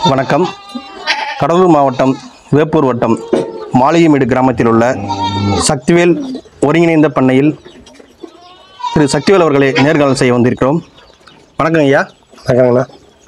வணக்கம் கடலூர் மாவட்டம் வேப்பூர் வட்டம் மாளிகைமேடு கிராமத்தில் உள்ள சக்திவேல் ஒருங்கிணைந்த பண்ணையில் திரு சக்திவேல் அவர்களை நேர்காணல் செய்ய வந்திருக்கிறோம் வணக்கம் ஐயா வணக்கங்கண்ணா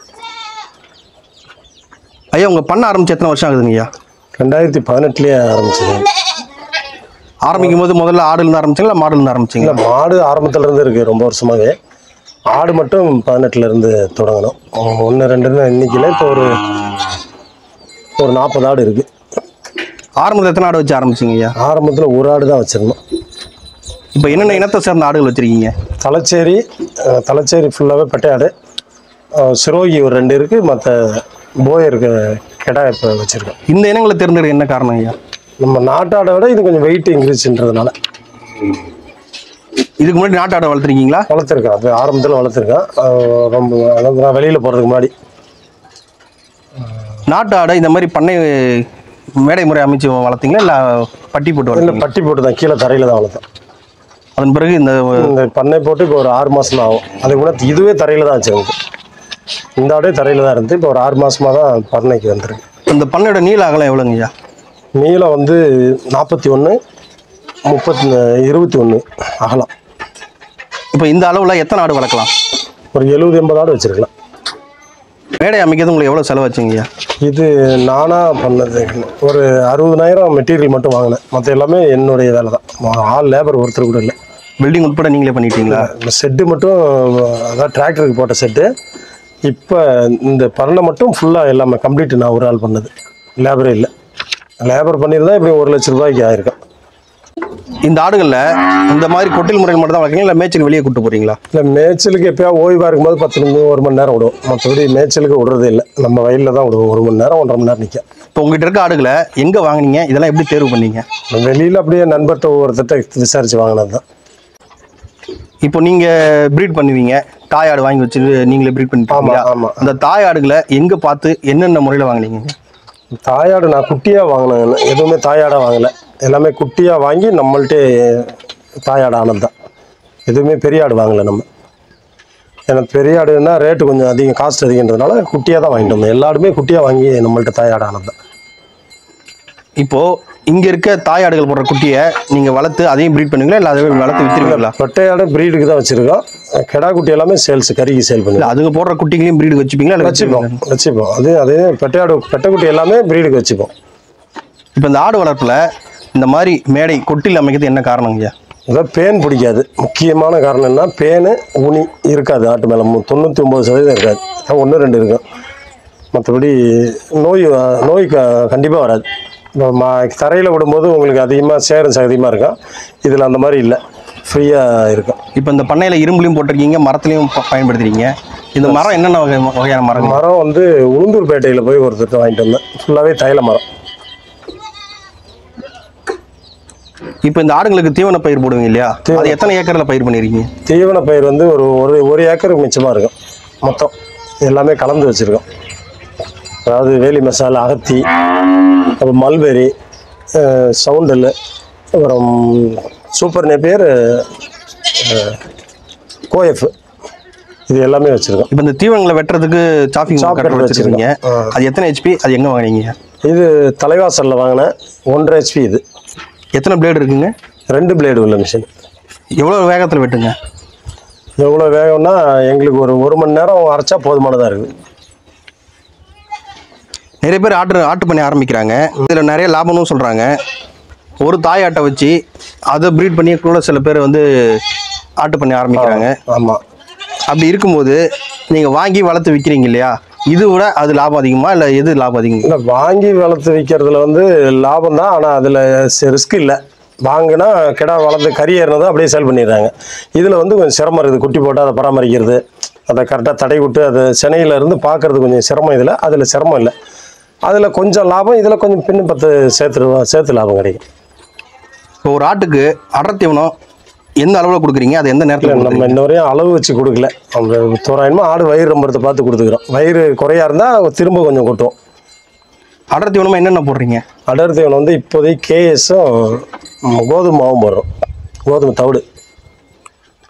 ஐயா உங்கள் பண்ண ஆரம்பிச்சு எத்தனை வருஷம் ஆகுதுங்க ஐயா ரெண்டாயிரத்தி பதினெட்டுலேயே ஆரம்பிச்சது ஆரம்பிக்கும் போது முதல்ல ஆடுலேருந்து ஆரம்பிச்சிங்களா மாடுலேருந்து இல்லை ஆரம்பிச்சிங்களா மாடு ஆரம்பத்துல இருந்து இருக்குது ரொம்ப வருஷமாகவே ஆடு மட்டும் பதினெட்டுல இருந்து தொடங்கணும் ஒன்று ரெண்டுன்னு எண்ணிக்கையில் இப்போ ஒரு ஒரு நாற்பது ஆடு இருக்குது ஆரம்பத்தில் எத்தனை ஆடு வச்சு ஆரம்பிச்சிங்க ஐயா ஆரம்பத்தில் ஒரு ஆடு தான் வச்சுருந்தோம் இப்போ என்னென்ன இனத்தை சேர்ந்த ஆடுகள் வச்சுருக்கீங்க தலைச்சேரி அஹ், தலைச்சேரி ஃபுல்லாகவே பெட்டையாடு அஹ், சிரோகி ஒரு ரெண்டு இருக்குது மற்ற போயருக்கு கெடா இப்போ வச்சுருக்கோம் இந்த இனங்களை தேர்ந்தெடுக்க என்ன காரணம் ஐயா நம்ம நாட்டாடை விட இது கொஞ்சம் வெயிட் இன்க்ரீஸ்ன்றதுனால இதுக்கு முன்னாடி நாட்டு ஆடை வளர்த்துருக்கீங்களா வளர்த்துருக்கேன் அது ஆரம்பத்தில் வளர்த்துருக்கேன் அஹ், ரொம்ப அதாவது நான் வெளியில் போகிறதுக்கு முன்னாடி நாட்டு ஆடை இந்த மாதிரி பண்ணை மேடை முறை அமைச்சு வளர்த்தீங்களா இல்லை பட்டி போட்டு இல்லை வளர்த்தீங்களா பட்டி போட்டு தான் கீழே தரையில் தான் வளர்த்தேன் அதன் பிறகு இந்த இந்த பண்ணை போட்டு இப்போ ஒரு ஆறு மாதம் தான் ஆகும் அதுக்கு முன்னாடி இதுவே தரையில் தான் வச்சுருக்கு இந்த ஆடே தரையில் தான் இருந்து இப்போ ஒரு ஆறு மாசமா தான் பண்ணைக்கு வந்திருக்கு இந்த பண்ணையோட நீள அகலம் எவ்வளோங்க ஐயா நீளம் வந்து நாற்பத்தி ஒன்று முப்பத்தி இருபத்தி ஒன்று அகலம் இப்போ இந்த அளவில் எத்தனை ஆடு வளர்க்கலாம் ஒரு எழுபது எண்பது ஆடு வச்சுருக்கலாம் மேடை அமைக்கிறது உங்களுக்கு எவ்வளோ செலவாச்சுங்க ஐயா இது நானாக பண்ணது ஒரு அறுபதனாயிரம் மெட்டீரியல் மட்டும் வாங்கினேன் மற்ற எல்லாமே என்னுடைய வேலை தான் ஆள் லேபர் ஒருத்தர் கூட இல்லை பில்டிங் உட்பட நீங்களே பண்ணிட்டீங்களா இந்த செட்டு மட்டும் அதான் டிராக்டருக்கு போட்ட செட்டு இப்போ இந்த பண்ணை மட்டும் ஃபுல்லாக எல்லாமே கம்ப்ளீட் நான் ஒரு ஆள் பண்ணது லேபரே இல்லை லேபர் பண்ணியிருந்தா இப்படி ஒரு லட்ச ரூபாய்க்கு ஆயிருக்கும் இந்த ஆடுகளில் இந்த மாதிரி கொட்டில் முறையில் மட்டும் தான் வளர்க்கீங்களா இல்லை மேய்ச்சல் வெளியே கூட்டு போறீங்களா இல்லை மேய்ச்சலுக்கு எப்போயா ஓய்வாக இருக்கும்போது பத்து நிமிஷம் ஒரு மணி நேரம் விடுவோம் மற்றபடி மேய்ச்சலுக்கு விடுறதே இல்லை நம்ம வயலில் தான் விடுவோம் ஒரு மணி நேரம் ஒன்றரை மணி நேரம் நிற்க இப்போ உங்ககிட்ட இருக்க ஆடுகளை எங்கே வாங்குனீங்க இதெல்லாம் எப்படி தேர்வு பண்ணீங்க வெளியில் அப்படியே நண்பர்கிட்ட ஒவ்வொருத்தட்ட விசாரித்து வாங்கினது தான் இப்போ நீங்கள் ப்ரீட் பண்ணுவீங்க தாய் ஆடு வாங்கி வச்சு நீங்களே ப்ரீட் பண்ணிட்டு ஆமாம் இருக்கீங்களா? ஆமாம் அந்த தாய் ஆடுகளை எங்கே பார்த்து என்னென்ன முறையில் வாங்குனீங்க தாயாடு நான் குட்டியாக வாங்கினேன் எதுவுமே தாயாடாக வாங்கலை எல்லாமே குட்டியாக வாங்கி நம்மள்ட்டே தாயாடு ஆனது தான் எதுவுமே பெரிய ஆடு வாங்கலை நம்ம ஏன்னா பெரிய ஆடுன்னா ரேட்டு கொஞ்சம் அதிகம் காஸ்ட் அதிகன்றதுனால குட்டியாக தான் வாங்கிட்டு வந்தோம் எல்லா ஆடுமே குட்டியாக வாங்கி நம்மள்ட்ட தாயாடு ஆனது தான் இப்போ இங்கே இருக்க தாய் ஆடுகள் போடுற குட்டியை நீங்கள் வளர்த்து அதையும் ப்ரீட் பண்ணுவீங்களா இல்லை அதை வளர்த்து விற்றுருவீங்களா பெட்டையாடு ப்ரீடுக்கு தான் வச்சுருக்கோம் கெடா குட்டி எல்லாமே சேல்ஸ் கறிக்கு சேல் இல்லை பண்ணுவோம் அதுங்க போடுற குட்டிகளையும் ப்ரீடு வச்சுப்பீங்களா இல்லை வச்சுப்போம் வச்சுப்போம் அது அதே பெட்டையாடு பெட்டைக்குட்டி எல்லாமே ப்ரீடுக்கு வச்சுப்போம் இப்போ இந்த ஆடு வளர்ப்பில் இந்த மாதிரி மேடை கொட்டில் அமைக்கிறது என்ன காரணங்கய்யா அதான் பேன் பிடிக்காது முக்கியமான காரணம் என்ன பேனு உனி இருக்காது ஆட்டு மேலே தொண்ணூற்றி ஒம்பது சதவீதம் இருக்காது ஒன்று ரெண்டு இருக்கும் மற்றபடி நோய் அஹ், நோய் க கண்டிப்பாக வராது இப்போ மா தரையில் விடும்போது உங்களுக்கு அதிகமாக சேரும் அதிகமாக இருக்கும் இதில் அந்த மாதிரி இல்லை ஃப்ரீயாக இருக்கும் இப்போ இந்த பண்ணையில் இரும்புலையும் போட்டிருக்கீங்க மரத்துலையும் ப- பயன்படுத்துறீங்க இந்த மரம் என்னென்ன வகை வகையான மரம் மரம் வந்து உளுந்தூர்பேட்டையில் போய் ஒருத்தர் வாங்கிட்டு வந்தேன் ஃபுல்லாகவே தைல மரம் இப்போ இந்த ஆடுங்களுக்கு தீவன பயிர் போடுவீங்க இல்லையா அது எத்தனை ஏக்கரில் பயிர் பண்ணிருக்கீங்க தீவன பயிர் வந்து ஒரு ஒரு ஒரு ஏக்கருக்கு மிச்சமாக இருக்கும் மொத்தம் எல்லாமே கலந்து வச்சுருக்கோம் அதாவது வேலி மசாலா அகத்தி அப்புறம் மல்பெரி சவுண்டல் அப்புறம் சூப்பர் நேப்பியர் கோஎஃப் இது எல்லாமே வச்சுருக்கோம் இப்போ இந்த தீவனங்களை வெட்டுறதுக்கு சாப்பிங் Chopper கட்டர் வச்சிருக்கீங்க வச்சிருக்கோம். ஆ. அது எத்தனை ஹெச்பி அது எங்கே வாங்குனீங்க இது தலைவாசலில் வாங்கினேன் ஒன்றரை ஹெச்பி இது எத்தனை பிளேடு இருக்குங்க ரெண்டு பிளேடு உள்ள மிஷின் எவ்வளோ வேகத்தில் வெட்டுங்க எவ்வளோ வேகம்னா எங்களுக்கு ஒரு ஒரு மணி நேரம் அரைச்சா போதுமானதாக இருக்குது நிறைய பேர் ஆட்டு ஆட்டு பண்ணி ஆரம்பிக்கிறாங்க இதில் நிறைய லாபமும் சொல்கிறாங்க ஒரு தாய் ஆட்டை வச்சு அதை ப்ரீட் பண்ணி கூட சில பேர் வந்து ஆட்டு பண்ணி ஆரம்பிக்கிறாங்க ஆமாம் அப்படி இருக்கும்போது நீங்கள் வாங்கி வளர்த்து விற்கிறீங்க இல்லையா இது விட அது லாபம் அதிகமா இல்லை எது லாபம் அதிகம் இல்லை வாங்கி வளர்த்து விற்கிறதுல வந்து லாபம் தான் ஆனால் அதில் ரிஸ்க் இல்லை வாங்கினா கிடா வளர்ந்து கறி ஏறினதை அப்படியே சேல் பண்ணிடுறாங்க இதில் வந்து கொஞ்சம் சிரமம் இருக்குது குட்டி போட்டு அதை பராமரிக்கிறது அதை கரெக்டாக தடை விட்டு அது சென்னையில் இருந்து பார்க்கறது கொஞ்சம் சிரமம் இதில் அதில் சிரமம் இல்லை அதில் கொஞ்சம் லாபம் இதில் கொஞ்சம் பின்னு பத்து சேர்த்து ரூபா- சேர்த்து லாபம் கிடைக்கும் இப்போ ஒரு ஆட்டுக்கு அடர் தீவனம் எந்த அளவில் கொடுக்குறீங்க அது எந்த இல்லை நேரத்தில் நம்ம இன்ன வரையும் அளவு வச்சு கொடுக்கல அவங்க தோராயமாக ஆடு வயிறு ரொம்பறதை பார்த்து கொடுத்துக்கிறோம் வயிறு குறையா இருந்தால் திரும்ப கொஞ்சம் கொட்டுவோம் அடர் தீவனமாக என்னென்ன போடுறீங்க அடர் தீவனம் வந்து இப்போதைக்கு கேஎஸும் கோதுமை மாவும் போடுறோம் கோதுமை தவிடு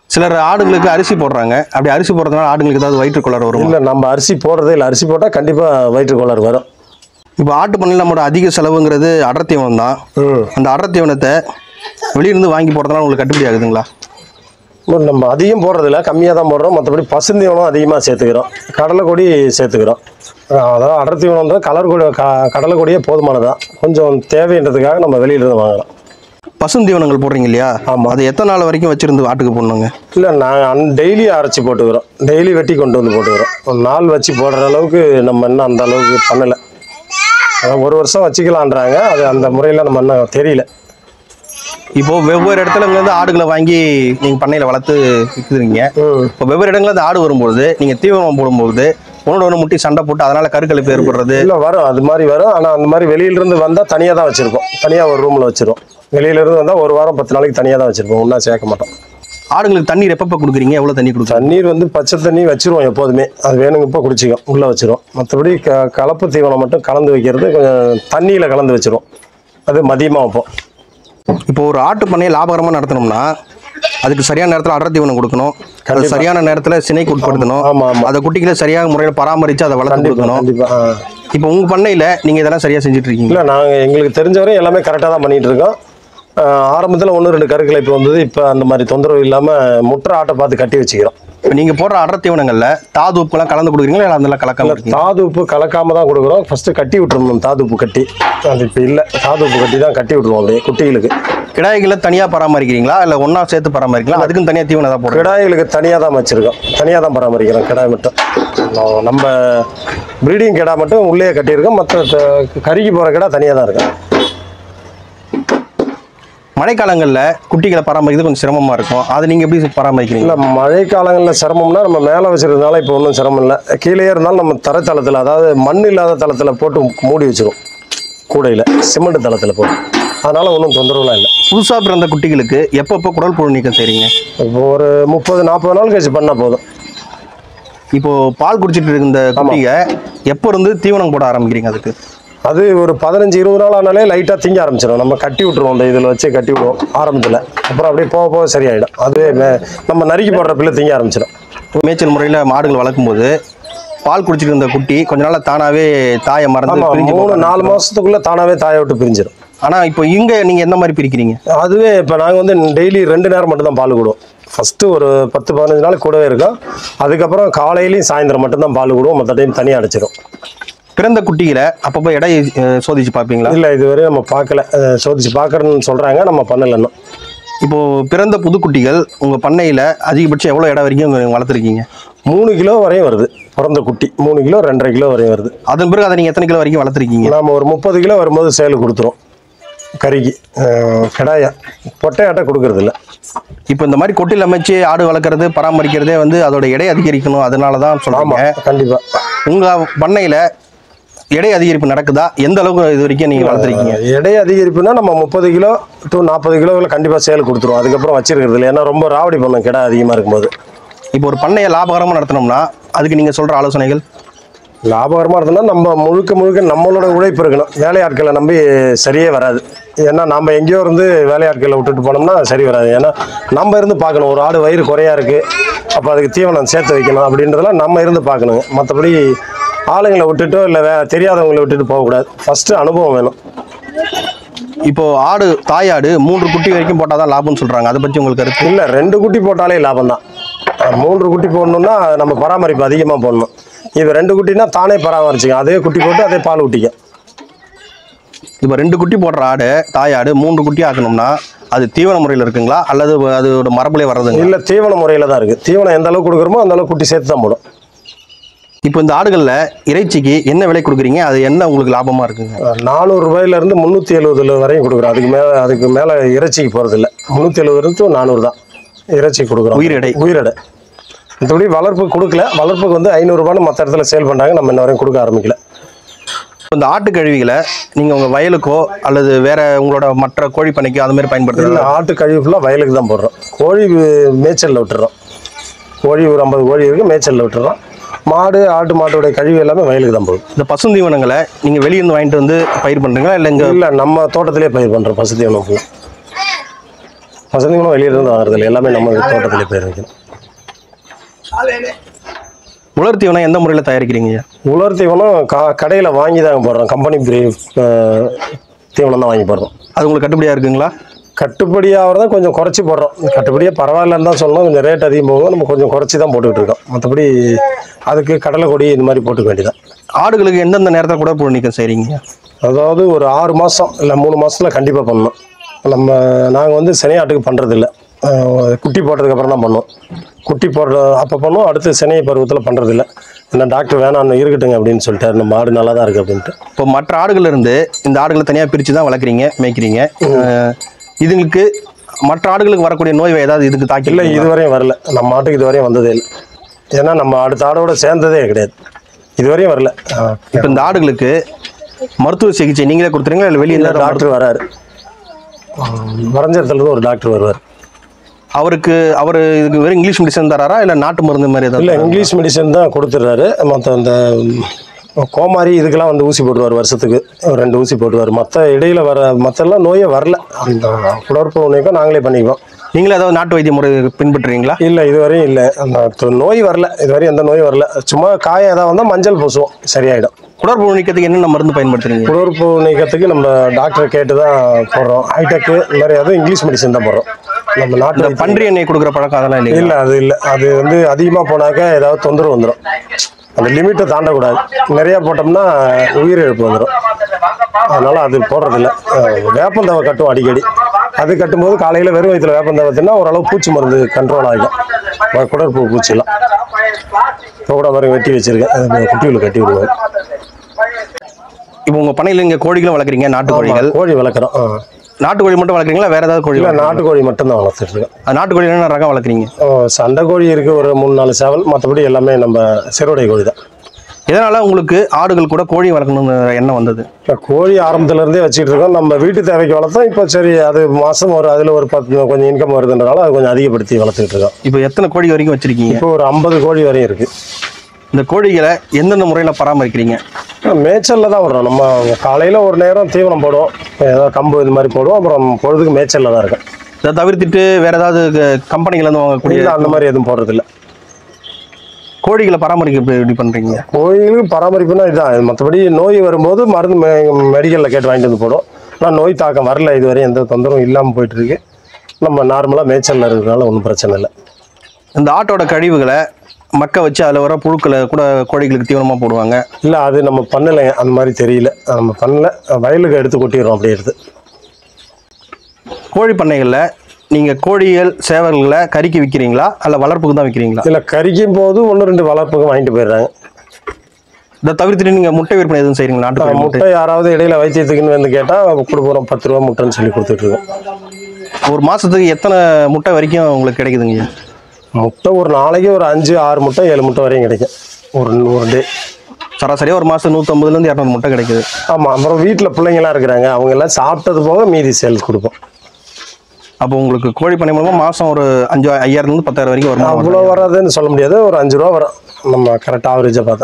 சிலர் ஆடுகளுக்கு அரிசி போடுறாங்க அப்படி அரிசி போடுறதுனால ஆடுங்களுக்கு ஏதாவது வயிற்று கோளாறு வரும் இல்லை நம்ம அரிசி போடுறதே இல்லை அரிசி போட்டால் கண்டிப்பாக வயிற்று கோளாறு வரும் இப்போ ஆட்டு பண்ணையில் நம்மளோட அதிக செலவுங்கிறது அடர் தீவனம் தான் ம் அந்த அடர் தீவனத்தை வெளியிருந்து வாங்கி போடுறதுனால உங்களுக்கு கட்டுப்படி ஆகுதுங்களா இன்னும் நம்ம அதிகம் போடுறதில்ல கம்மியாக தான் போடுறோம் மற்றபடி பசுந்தீவனம் அதிகமாக சேர்த்துக்கிறோம் கடலை கொடி சேர்த்துக்கிறோம் அஹ் அதாவது அடர் தீவனம் வந்து கலர் கொடி க கடலை கொடியே போதுமானதான் கொஞ்சம் தேவைன்றதுக்காக நம்ம வெளியிலிருந்து வாங்குறோம் பசுந்தீவனங்கள் போடுறீங்க இல்லையா ஆமா. அது எத்தனை நாள் வரைக்கும் வச்சிருந்து ஆட்டுக்கு போடணுங்க இல்லை நாங்கள் அன் டெய்லி அரைச்சி போட்டுக்கிறோம் டெய்லி வெட்டி கொண்டு வந்து போட்டுக்கிறோம் ஒரு நாள் வச்சு போடுற அளவுக்கு நம்ம இன்னும் அந்த அளவுக்கு பண்ணலை அதான் ஒரு வருஷம் வச்சுக்கலான்றாங்க அது அந்த முறையில் நம்ம இன்னும் தெரியல இப்போ வெவ்வேறு இடத்துல இருந்து ஆடுகளை வாங்கி நீங்க பண்ணையில வளர்த்து விற்கிறீங்க ம் இப்போ வெவ்வேறு இடங்கள்ல இருந்து ஆடு வரும்பொழுது நீங்க தீவனம் போடும்போது ஒன்னோட ஒன்று முட்டி சண்டை போட்டு அதனால கருக்கலைப்பு ஏற்படுறது இல்லை வரும் அது மாதிரி வரும் ஆனால் அந்த மாதிரி வெளியிலிருந்து வந்தால் தனியாக தான் வச்சுருப்போம் தனியாக ஒரு ரூமில் வச்சிருவோம் வெளியிலிருந்து வந்தால் ஒரு வாரம் பத்து நாளைக்கு தனியாக தான் வச்சுருப்போம் ஒன்றா சேர்க்க மாட்டோம் ஆடுங்களுக்கு தண்ணீர் எப்பப்ப கொடுக்குறீங்க எவ்வளவு தண்ணி கொடுக்குறீங்க தண்ணீர் வந்து பச்சை தண்ணி வச்சிருவோம் எப்போதுமே அது வேணுங்கப்போ குடிச்சிக்கும் உள்ளே வச்சிருவோம் மற்றபடி க கலப்பு தீவனம் மட்டும் கலந்து வைக்கிறது கொஞ்சம் தண்ணியில் கலந்து வச்சிருவோம் அது மதியமாக வைப்போம் இப்போ ஒரு ஆட்டு பண்ணையை லாபகரமா நடத்தணும்னா அதுக்கு சரியான நேரத்தில் அடர் தீவனம் கொடுக்கணும் அது கண்டிப்பா. சரியான நேரத்தில் சினைக்கு உட்படுத்தணும் ஆமா, ஆமா. அதை குட்டிகளை சரியாக முறையில் பராமரித்து அதை வளர்த்து கண்டிப்பாக கொடுக்கணும் கண்டிப்பாக இப்போ உங்க பண்ணையில நீங்க இதெல்லாம் சரியா செஞ்சுட்டு இருக்கீங்க இல்லை நாங்கள் எங்களுக்கு தெரிஞ்சவரை எல்லாமே கரெக்டாக தான் பண்ணிகிட்டு இருக்கோம் ஆரம்பத்தில் ஒன்று ரெண்டு கருக்களை இப்போ வந்தது இப்போ அந்த மாதிரி தொந்தரவு இல்லாமல் முற்ற ஆட்டை பார்த்து கட்டி வச்சுக்கிறோம் இப்போ நீங்க போடுற அடர் தீவனங்கள்ல தாது உப்புலாம் கலந்து கொடுக்குறீங்களா இல்லை அதெல்லாம் கலக்காம இல்லை இருக்கீங்க தாது உப்பு கலக்காம தான் கொடுக்குறோம் ஃபஸ்ட்டு கட்டி விட்டுருணும் தாது உப்பு கட்டி அது இப்போ இல்லை தாது உப்பு கட்டி தான் கட்டி விட்டுருவோம் அப்படியே குட்டிகளுக்கு கிடாய்களை தனியா பராமரிக்கிறீங்களா இல்ல ஒண்ணா சேர்த்து பராமரிக்கலாம் அதுக்கும் தனியா தீவனம் தான் போடுறோம் கிடாய்களுக்கு தனியாக தான் வச்சுருக்கோம் தனியாக தான் பராமரிக்கிறோம் கிடாய் மட்டும் நம்ம- நம்ம ப்ரீடிங் கிடா மட்டும் உள்ளே கட்டியிருக்கோம் மற்ற கறிக்கு போகிற கிடா தனியாக தான் இருக்கும் மழைக்காலங்கள்ல குட்டிகளை பராமரிக்கிறது கொஞ்சம் சிரமமா இருக்கும் அதை நீங்க எப்படி பராமரிக்கிறீங்க இல்லை மழை காலங்களில் சிரமம்னா நம்ம மேலே வச்சுருந்தனால இப்போ ஒன்றும் சிரமம் இல்லை கீழே இருந்தாலும் நம்ம தரைத்தளத்தில் அதாவது மண் இல்லாத தளத்தில் போட்டு மூடி வச்சிரும் கூடையில் சிமெண்ட் தளத்தில் போட்டு அதனால் ஒன்றும் தொந்தரவுலாம் இல்லை புதுசா பிறந்த குட்டிகளுக்கு எப்பப்போ குடல் புழு நீக்கம் செய்றீங்க இப்போ ஒரு முப்பது நாற்பது நாள் கழிச்சு பண்ணால் போதும் இப்போ பால் குடிச்சிட்டு இருந்த குட்டிங்க எப்போ இருந்து தீவனம் போட ஆரம்பிக்கிறீங்க அதுக்கு அது ஒரு பதினஞ்சு இருபது நாள் ஆனாலே லைட்டாக திங்க ஆரம்பிச்சிடும் நம்ம கட்டி விட்ருவோம் இந்த இதில் வச்சு கட்டி விடுவோம் ஆரம்பத்தில் அப்புறம் அப்படியே போக போக சரியாயிடும் அதுவே மே- நம்ம நறுக்கி போடுற பிள்ளை திங்க ஆரம்பிச்சிடும் மேய்ச்சல் முறையில் மாடுகள் வளர்க்கும் போது பால் குடிச்சிட்டு இருந்த குட்டி கொஞ்ச நாள்ல தானாவே தாயை மறந்து ஆமாம் பிரிஞ்சு மூணு போக நாலு மாதத்துக்குள்ளே தானாகவே தாயை விட்டு பிரிஞ்சிடும் ஆனா இப்போ இங்க நீங்க எந்த மாதிரி பிரிக்கிறீங்க அதுவே இப்போ நாங்கள் வந்து டெய்லி ரெண்டு நேரம் மட்டும் தான் பால் கொடுவோம் ஃபஸ்ட்டு ஒரு பத்து பதினஞ்சு நாள் கூடவே இருக்கும் அதுக்கப்புறம் காலையிலையும் சாயந்தரம் மட்டும்தான் பால் கொடுவோம் மற்ற டைம் தனியாக அடைச்சிடும் பிறந்த குட்டிகளை அப்பப்போ எடை அஹ், சோதிச்சு பார்ப்பீங்களா இல்லை இதுவரை நம்ம பார்க்கல அஹ் சோதிச்சு பார்க்குறேன்னு சொல்கிறாங்க நம்ம பண்ணல இன்னும் இப்போ பிறந்த புதுக்குட்டிகள் உங்க பண்ணையில அதிகபட்சம் எவ்வளவு இடம் வரைக்கும் நீங்க வளர்த்துருக்கீங்க மூணு கிலோ வரையும் வருது பிறந்த குட்டி மூணு கிலோ ரெண்டரை கிலோ வரையும் வருது அதன் பிறகு அதை நீங்க எத்தனை கிலோ வரைக்கும் வளர்த்துருக்கீங்க நாம் ஒரு முப்பது கிலோ வரும்போது சேல் கொடுத்துரும் கறிக்கு அஹ் கிடாயா பொட்டையாட்ட கொடுக்கறது இல்ல இப்போ இந்த மாதிரி கொட்டில் அமைச்சு ஆடு வளர்க்குறது பராமரிக்கிறதே வந்து அதோட எடை அதிகரிக்கணும் அதனால தான் ஆமாம் சொல்றாங்க கண்டிப்பாக உங்க பண்ணையில எடை அதிகரிப்பு நடக்குதா எந்த அளவுக்கு இது வரைக்கும் நீங்க வளர்த்துருக்கீங்க எடை அதிகரிப்புனா நம்ம முப்பது கிலோ டு நாற்பது கிலோவில் கண்டிப்பாக சேல் கொடுத்துருவோம் அதுக்கப்புறம் வச்சிருக்கிறது இல்லை ஏன்னா ரொம்ப ராவடி பண்ணும் கிடா அதிகமாக இருக்கும்போது இப்போ ஒரு பண்ணையை லாபகரமா நடத்தணும்னா அதுக்கு நீங்க சொல்ற ஆலோசனைகள் லாபகரமாக இருந்ததுன்னா நம்ம முழுக்க முழுக்க நம்மளோட உழைப்பு இருக்கணும் வேலையாட்களை நம்பி சரியே வராது ஏன்னா நம்ம எங்கேயோ இருந்து வேலையாட்களை விட்டுட்டு போனோம்னா சரி வராது ஏன்னா நம்ம இருந்து பார்க்கணும் ஒரு ஆடு வயிறு குறையா இருக்கு அப்போ அதுக்கு தீவனம் சேர்த்து வைக்கணும் அப்படின்றதெல்லாம் நம்ம இருந்து பார்க்கணுங்க மற்றபடி ஆளுங்களை விட்டுட்டோ இல்லை வே தெரியாதவங்களை விட்டுட்டு போகக்கூடாது ஃபஸ்ட்டு அனுபவம் வேணும் இப்போ ஆடு தாயாடு மூன்று குட்டி வரைக்கும் போட்டாதான் லாபம்னு சொல்றாங்க அதை பத்தி உங்களுக்கு கருத்து இல்லை ரெண்டு குட்டி போட்டாலே லாபம் தான் மூன்று குட்டி போடணும்னா நம்ம பராமரிப்பு அதிகமாக போடணும் இது ரெண்டு குட்டினா தானே பராமரிச்சுக்கும் அதே குட்டி போட்டு அதே பால் குட்டிக்கும் இப்போ ரெண்டு குட்டி போடுற ஆடு தாயாடு மூன்று குட்டி ஆக்கணும்னா அது தீவன முறையில் இருக்குங்களா அல்லது அதோட மரபுலே வர்றதுங்க இல்லை தீவன முறையில் தான் இருக்குது தீவனம் எந்த அளவுக்கு கொடுக்குறோமோ அந்த அளவுக்கு குட்டி சேர்த்து தான் போடும் இப்போ இந்த ஆடுகளில் இறைச்சிக்கு என்ன விலை கொடுக்குறீங்க அது என்ன உங்களுக்கு லாபமா இருக்குங்க நானூறு ரூபாயிலேருந்து முந்நூற்றி எழுபதுல வரையும் கொடுக்குறோம் அதுக்கு மேலே அதுக்கு மேலே இறைச்சிக்கு போகிறது இல்லை முந்நூற்றி எழுபது நானூறு தான் இறைச்சி கொடுக்குறோம் உயிர் எடை. உயிரெடை மற்றபடி வளர்ப்பு கொடுக்கல வளர்ப்புக்கு வந்து ஐநூறுரூபான்னு மற்ற இடத்துல சேல் பண்ணுறாங்க நம்ம இன்ன வரையும் கொடுக்க ஆரம்பிக்கல இந்த ஆட்டு கழிவுகளை நீங்கள் உங்கள் வயலுக்கோ அல்லது வேற உங்களோட மற்ற கோழி பண்ணைக்கோ அது மாதிரி பயன்படுத்துறது இல்லை ஆட்டு கழிவு ஃபுல்லாக வயலுக்கு தான் போடுறோம் கோழி வே- மேய்ச்சல்ல விட்டுறோம் கோழி ஒரு ஐம்பது கோழி இருக்குது மேய்ச்சல்ல விட்டுறோம் மாடு ஆட்டு மாட்டோடைய கழிவு எல்லாமே வயலுக்கு தான் போகுது இந்த பசுந்தீவனங்களை நீங்கள் வெளியிருந்து வாங்கிட்டு வந்து பயிர் பண்ணுறீங்களா இல்லை இங்கே இல்லை நம்ம தோட்டத்திலே பயிர் பண்ணுறோம் பசு தீவனம் ஃபுல்லாக வசதிகளும் வெளியிலேருந்து வாங்குறது இல்லை எல்லாமே நம்ம தோட்டத்திலே போய் வைக்கணும் உலர் தீவனம் எந்த முறையில் தயாரிக்கிறீங்க ஐயா உலர் தீவனம் கா கடையில் வாங்கி தாங்க போடுறோம் கம்பெனி பிரீஃப் தீவனம் தான் வாங்கி போடுறோம் அது உங்களுக்கு கட்டுப்படியாக இருக்குங்களா கட்டுப்படி ஆகிறத கொஞ்சம் குறைச்சி போடுறோம் கட்டுப்படியாக பரவாயில்லன்னு தான் சொல்லணும் கொஞ்சம் ரேட் அதிகம் போகும் நம்ம கொஞ்சம் குறைச்சி தான் போட்டுக்கிட்டு இருக்கோம் மற்றபடி அதுக்கு கடலை கொடி இந்த மாதிரி போட்டுக்க வேண்டியதான் ஆடுகளுக்கு எந்தெந்த நேரத்தில் கூட புழு நீக்கம் செய்கிறீங்க அதாவது ஒரு ஆறு மாதம் இல்லை மூணு மாதத்தில் கண்டிப்பாக பண்ணணும் நம்ம நாங்கள் வந்து சினையாட்டுக்கு பண்ணுறதில்ல குட்டி போட்டதுக்கப்புறம் தான் பண்ணுவோம் குட்டி போடுற அப்போ பண்ணுவோம் அடுத்து சினைய பருவத்தில் பண்ணுறதில்ல இந்த டாக்டர் வேணாம் இருக்கட்டுங்க அப்படின்னு சொல்லிட்டாரு நம்ம ஆடு நல்லா தான் இருக்குது அப்படின்ட்டு இப்போ மற்ற ஆடுகள்ல இருந்து இந்த ஆடுகளை தனியாக பிரித்து தான் வளர்க்குறீங்க மேய்க்கிறீங்க அஹ், இதுங்களுக்கு மற்ற ஆடுகளுக்கு வரக்கூடிய நோய் ஏதாவது இதுக்கு தாக்கி இல்லை இதுவரையும் வரல நம்ம ஆட்டுக்கு இதுவரையும் வந்ததே இல்லை ஏன்னா நம்ம அடுத்த ஆடோட சேர்ந்ததே கிடையாது இதுவரையும் வரல இப்போ இந்த ஆடுகளுக்கு மருத்துவ சிகிச்சை நீங்களே கொடுத்துறீங்களா இல்லை வெளியே இல்லை இருந்து டாக்டர் வராரு வரைஞ்சதுலேருந்து ஒரு டாக்டர் வருவார் அவருக்கு அவர் இதுக்கு வெறும் இங்கிலீஷ் மெடிசன் தராரா இல்லை நாட்டு மருந்து மாதிரி இல்லை ஏதாவது இங்கிலீஷ் மெடிசன் தான் கொடுத்துட்றாரு மற்ற இந்த ம், கோமாரி இதுக்கெல்லாம் வந்து ஊசி போட்டுருவார் வருஷத்துக்கு ஒரு ரெண்டு ஊசி போட்டுருவார் மற்ற இடையில வர மற்றெல்லாம் நோயே வரல அந்த குடற்பு நோய்க்கும் நாங்களே பண்ணிக்குவோம் நீங்களே ஏதாவது நாட்டு வைத்திய முறை பின்பற்றுறீங்களா இல்லை இதுவரையும் இல்லை அந்த தொ- நோய் வரல இதுவரையும் எந்த நோயும் வரல சும்மா காயம் ஏதாவது வந்தால் மஞ்சள் பூசுவோம் சரியாயிடும் குடற்புழு நீக்கத்துக்கு என்னென்ன மருந்து பயன்படுத்துறீங்க குடற்பு நீக்கத்துக்கு நம்ம டாக்டர் கேட்டு தான் போடுறோம் ஹைடெக்கு இந்த மாதிரி அதுவும் இங்கிலீஷ் மெடிசன் தான் போடுறோம் நம்ம நாட்டு இந்த வைத்தியம் பன்றி எண்ணெய் கொடுக்குற பழக்கம் அதெல்லாம் இல்லையா இல்லை அது இல்லை அது வந்து அதிகமாக போனாக்க ஏதாவது தொந்தரவு வந்துடும் அந்த லிமிட்டை தாண்டக்கூடாது நிறையா போட்டோம்னா உயிரிழப்பு வந்துடும் அதனால அது போடுறதில்ல அஹ் வேப்பந்தவை கட்டும் அடிக்கடி அது கட்டும்போது காலையில் வெறும் வயிற்றுல வேப்பந்தவை தின்னா ஓரளவு பூச்சி மருந்து கண்ட்ரோல் ஆகிடும் வ- குடற்பு பூச்சிலாம் இப்போ கூட மாதிரி வெட்டி வச்சிருக்கேன் அது குட்டியில் கட்டி விடுவோம் இப்போ உங்கள் பண்ணையில் இங்கே கோழிகளும் வளர்க்குறீங்க நாட்டு கோழிகள் கோழி வளர்க்குறோம் ஆ. நாட்டு கோழி மட்டும் வளர்க்குறீங்களா வேற ஏதாவது கோழி இல்லை வளர்க்குறீங்களா? நாட்டுக்கோழி மட்டும்தான் வளர்த்துட்டு இருக்கேன் அது நாட்டு கோழி என்ன ரகம் வளர்க்குறீங்க ஓ, சண்டை கோழி இருக்குது ஒரு மூணு நாலு சேவல் மற்றபடி எல்லாமே நம்ம சிறுவடை கோழி தான் இதனால உங்களுக்கு ஆடுகள் கூட கோழி வளர்க்கணும்னு எண்ணம் வந்தது இப்போ கோழி ஆரம்பத்துல இருந்தே வச்சுட்டு இருக்கோம் நம்ம வீட்டு தேவைக்கு வளர்த்தோம் இப்போ சரி அது மாதம் ஒரு அதில் ஒரு பத்து கொஞ்சம் இன்கம் வருதுன்றனால அது கொஞ்சம் அதிகப்படுத்தி வளர்த்துக்கிட்டு இருக்கோம் இப்போ எத்தனை கோழி வரைக்கும் வச்சிருக்கீங்க இப்போ ஒரு ஐம்பது கோழி வரையும் இருக்கு இந்த கோழிகளை எந்தெந்த முறையில் பராமரிக்கிறீங்க மேய்ச்சலில் தான் வரும் நம்ம காலையில் ஒரு நேரம் தீவனம் போடுவோம் ஏதோ கம்பு இது மாதிரி போடுவோம் அப்புறம் பொழுதுக்கு மேய்ச்சலில் தான் இருக்கும் இதை தவிர்த்துட்டு வேற ஏதாவது க- கம்பெனிகள்ல வாங்கக்கூடிய இல்லை அந்த மாதிரி எதுவும் போடுறதில்ல கோழிகளை பராமரிக்க எப்படி- எப்படி பண்றீங்க கோழிகளுக்கு பராமரிப்புனா இதுதான் மற்றபடி நோய் வரும்போது மருந்து மெடிக்கலில் கேட்டு வாங்கிட்டு வந்து போடுவோம் ஆனால் நோய் தாக்கம் வரல இதுவரை எந்த தொந்தரவும் இல்லாமல் போயிட்டு இருக்கு நம்ம நார்மலாக மேய்ச்சலில் இருக்கிறதுனால ஒன்றும் பிரச்சனை இல்லை இந்த ஆட்டோட கழிவுகளை மக்க வச்சு அதில் வர புழுக்களை கூட கோழிகளுக்கு தீவனமாக போடுவாங்க இல்லை அது நம்ம பண்ணலைங்க அந்த மாதிரி தெரியல அது நம்ம பண்ணல வயலுக்கு எடுத்து கொட்டிடுறோம் அப்படியே எடுத்து கோழி பண்ணைகளில் நீங்கள் கோழிகள் சேவல்களை கறிக்கு விற்கிறீங்களா அல்ல வளர்ப்புக்கு தான் விற்கிறீங்களா இல்லை கறிக்கும் போது ஒன்று ரெண்டு வளர்ப்புக்கு வாங்கிட்டு போயிடுறாங்க இதை தவிர்த்துட்டு நீங்கள் முட்டை விற்பனை எதுவும் செய்கிறீங்களா நாட்டுக்கோழி முட்டை முட்டை யாராவது இடையில வைத்தியத்துக்குன்னு வந்து கேட்டால் கொடுக்குறோம் பத்து ரூபா முட்டைன்னு சொல்லி கொடுத்துட்ருக்கோம் ஒரு மாதத்துக்கு எத்தனை முட்டை வரைக்கும் உங்களுக்கு கிடைக்குதுங்க முட்டை ஒரு நாளைக்கு ஒரு அஞ்சு ஆறு முட்டை ஏழு முட்டை வரையும் கிடைக்கும் ஒரு ஒரு டே சராசரியாக ஒரு மாதம் நூற்றம்பதுலேருந்து இரநூறு முட்டை கிடைக்குது ஆமாம் அப்புறம் வீட்டில் பிள்ளைங்களாம் இருக்கிறாங்க அவங்க எல்லாம் சாப்பிட்டது போக மீதி சேல்ஸ் கொடுப்போம் அப்போ உங்களுக்கு கோழி பண்ணை மூலமாக மாதம் ஒரு அஞ்சு ஐயாயிரத்துலேருந்து பத்தாயிரம் வரைக்கும் வருமானம் அவ்வளோ வருது. வராதுன்னு சொல்ல முடியாது ஒரு அஞ்சு ரூபா வரும் நம்ம கரெக்டாக ஆவரேஜாக பார்த்தா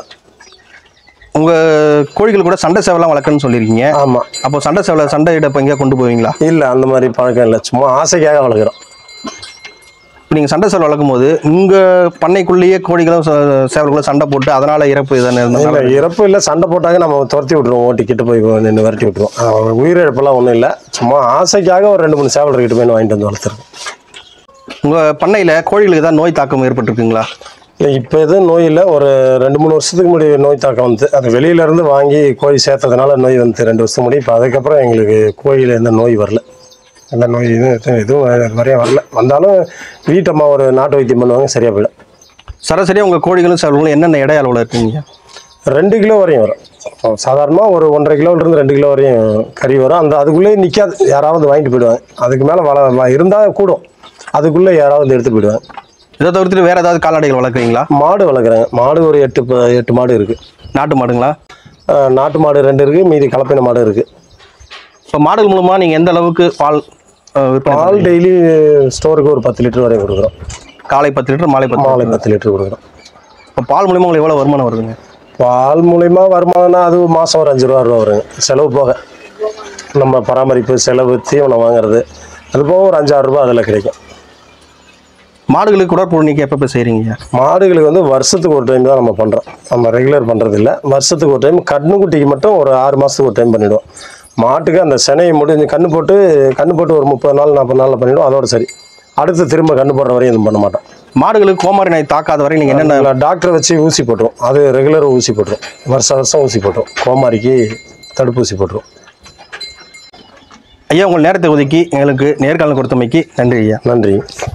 உங்கள் கோழிகள் கூட சண்டை சேவலாம் வளர்க்குன்னு சொல்லியிருக்கீங்க ஆமாம் அப்போ சண்டை சேவலை சண்டை இட இப்போ எங்கேயா கொண்டு போவீங்களா இல்லை அந்த மாதிரி பழக்கம் இல்லை சும்மா ஆசைக்காக வளர்க்குறோம் இப்போ நீங்கள் சண்டை சேவல் வளர்க்கும் போது உங்கள் பண்ணைக்குள்ளேயே கோழிகளும் ச- சேவல்களும் சண்டை போட்டு அதனால் இறப்பு இதானே இல்லை இருந்தாலும் இறப்பு இல்லை சண்டை போட்டாங்க நம்ம துரத்தி விட்ருவோம் ஓட்டி கிட்ட போய் நின்று விரட்டி விட்ருவோம் அஹ் உயிரிழப்பெல்லாம் ஒன்றும் இல்லை சும்மா ஆசைக்காக ஒரு ரெண்டு மூணு சேவல் கிட்ட போய் வாங்கிட்டு வந்து வளர்த்துருக்கோம் உங்கள் பண்ணையில் கோழிகளுக்கு ஏதாவது நோய் தாக்கம் ஏற்பட்டிருக்குங்களா இல்லை இப்போ எதுவும் நோய் இல்லை ஒரு ரெண்டு மூணு வருஷத்துக்கு முன்னாடி நோய் தாக்கம் வந்து அது வெளியிலேருந்து வாங்கி கோழி சேர்த்ததுனால நோய் வந்து ரெண்டு வருஷத்துக்கு முன்னாடி இப்போ அதுக்கப்புறம் எங்களுக்கு கோழியில் எந்த நோய் வரல எந்த நோய் எதுவும் எதுவும் வரையும் வரல வந்தாலும் வீட்டம்மா ஒரு நாட்டு வைத்தியம் பண்ணுவாங்க சரியாக போயிடும் சராசரியாக உங்கள் கோழிகளும் சேவல்களும் என்னென்ன எடை அளவில் இருக்கீங்க ரெண்டு கிலோ வரையும் வரும் சாதாரணமாக ஒரு ஒன்றரை கிலோலேருந்து ரெண்டு கிலோ வரையும் கறி வரும் அந்த அதுக்குள்ளேயே நிற்காது யாராவது வாங்கிட்டு போயிடுவாங்க அதுக்கு மேலே வள இருந்தால் கூடும் அதுக்குள்ளே யாராவது எடுத்து போயிடுவாங்க இதை தவிர்த்துட்டு வேறு ஏதாவது கால்நடைகள் வளர்க்குறீங்களா மாடு வளர்க்குறாங்க மாடு ஒரு எட்டு ப- எட்டு மாடு இருக்குது நாட்டு மாடுங்களா நாட்டு மாடு ரெண்டு இருக்குது மீதி கலப்பின மாடு இருக்குது இப்போ மாடுகள் மூலமாக நீங்கள் எந்த அளவுக்கு பால் அஹ், விற்பனை பால் பண்ணுவீங்க? டெய்லி ஸ்டோருக்கு ஒரு பத்து லிட்டர் வரையும் கொடுக்குறோம் காலை பத்து லிட்டர் மாலை பத்து மாலை லிட்டர் பத்து லிட்டர் கொடுக்குறோம் இப்போ பால் மூலியமாக உங்களுக்கு எவ்வளோ வருமானம் வருதுங்க பால் மூலிமா வருமானம்னா அது மாதம் ஒரு அஞ்சு ரூபா ரூபா வருங்க செலவு போக நம்ம பராமரிப்பு செலவு தீவனம் வாங்குறது அது போக ஒரு அஞ்சாறு ரூபாய் அதில் கிடைக்கும் மாடுகளுக்கு உடற்புழு நீக்கி எப்போ செய்கிறீங்க ஐயா மாடுகளுக்கு வந்து வருஷத்துக்கு ஒரு டைம் தான் நம்ம பண்ணுறோம் நம்ம ரெகுலர் பண்ணுறது இல்லை வருஷத்துக்கு ஒரு டைம் கண்ணுக்குட்டிக்கு மட்டும் ஒரு ஆறு மாதத்துக்கு ஒரு டைம் பண்ணிவிடுவோம் மாட்டுக்கு அந்த செனையை முடிஞ்சு கண்ணு போட்டு கண்ணு போட்டு ஒரு முப்பது நாள் நாற்பது நாளில் பண்ணிவிடுவோம் அதோட சரி அடுத்து திரும்ப கண்ணு போடுற வரையும் எதுவும் பண்ண மாட்டோம் மாடுகளுக்கு கோமாரி நோய் தாக்காத வரை நீங்கள் என்னென்ன என்னென்ன டாக்டரை வச்சு ஊசி போட்டுரும் அது ரெகுலர் ஊசி போட்டுரும் வருஷம் வருஷம் ஊசி போட்டுரும் கோமாரிக்கு தடுப்பூசி போட்டுரும் ஐயா உங்கள் நேரத்தை ஒதுக்கி எங்களுக்கு நேர்காணல் கொடுத்தமைக்கு நன்றி ஐயா நன்றி